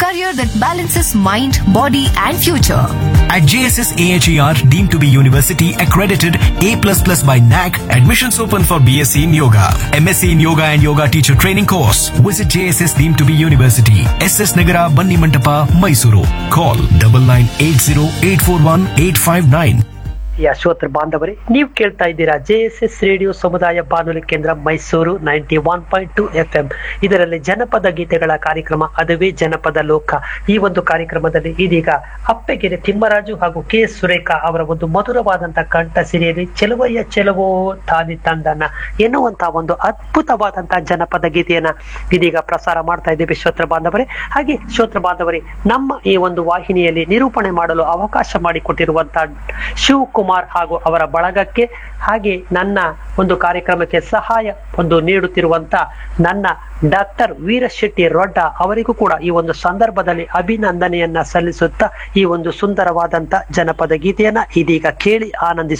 career that balances mind, body, and future. At JSS AHER, deemed to be university accredited A++ by NAC, admissions open for BSc in Yoga, MSc in Yoga and Yoga Teacher Training course. Visit JSS deemed to be university, SS Nagara, Banni Mantapa, Mysuru. Call 9980841859. ಯಾ ಶ್ರೋತೃ ಬಾಂಧವರೇ ನೀವು ಕೇಳ್ತಾ ಇದ್ದೀರಾ J S S radio ಸಮುದಾಯ ಬಾನುಲಿ ಕೇಂದ್ರ Mysuru ninety one point two F M ಇದರಲ್ಲಿ ಜನಪದ ಗೀತೆಗಳ ಕಾರ್ಯಕ್ರಮ ಅದುವೇ ಜನಪದ ಲೋಕ ಈ ಒಂದು ಕಾರ್ಯಕ್ರಮದಲ್ಲಿ ಇದೀಗ ಅಪ್ಪೆಗೆರೆ ತಿಮ್ಮರಾಜು ಹಾಗೂ ಕೆ ಎಸ್ ಸುರೇಖಾ ಅವರ ಒಂದು ಮಧುರವಾದಂತಹ ಕಂಠ ಸಿರಿಯಲ್ಲಿ ಚೆಲುವಯ್ಯ ಚೆಲುವೋ ತಾನಿ ತಂದನ ಎನ್ನುವಂತಹ ಒಂದು ಅದ್ಭುತವಾದಂತಹ ಜನಪದ ಗೀತೆಯನ್ನ ಇದೀಗ ಪ್ರಸಾರ ಮಾಡ್ತಾ ಇದ್ದೇವೆ ಶ್ರೋತೃ ಬಾಂಧವರೇ ಹಾಗೆ ಶ್ರೋತೃ ಬಾಂಧವರೇ ನಮ್ಮ ಈ ಒಂದು ವಾಹಿನಿಯಲ್ಲಿ ನಿರೂಪಣೆ ಮಾಡಲು ಅವಕಾಶ ಮಾಡಿಕೊಟ್ಟಿರುವಂತಹ ಶಿವಕುಮಾರ್ ಹಾಗೂ ಅವರ ಬಳಗಕ್ಕೆ ಹಾಗೆ ನನ್ನ ಒಂದು ಕಾರ್ಯಕ್ರಮಕ್ಕೆ ಸಹಾಯ ಒಂದು ನೀಡುತ್ತಿರುವಂತ ನನ್ನ ಡಾಕ್ಟರ್ ವೀರಶೆಟ್ಟಿ ರೊಡ್ಡ ಅವರಿಗೂ ಕೂಡ ಈ ಒಂದು ಸಂದರ್ಭದಲ್ಲಿ ಅಭಿನಂದನೆಯನ್ನ ಸಲ್ಲಿಸುತ್ತಾ ಈ ಒಂದು ಸುಂದರವಾದಂತ ಜನಪದ ಗೀತೆಯನ್ನ ಇದೀಗ ಕೇಳಿ ಆನಂದಿಸ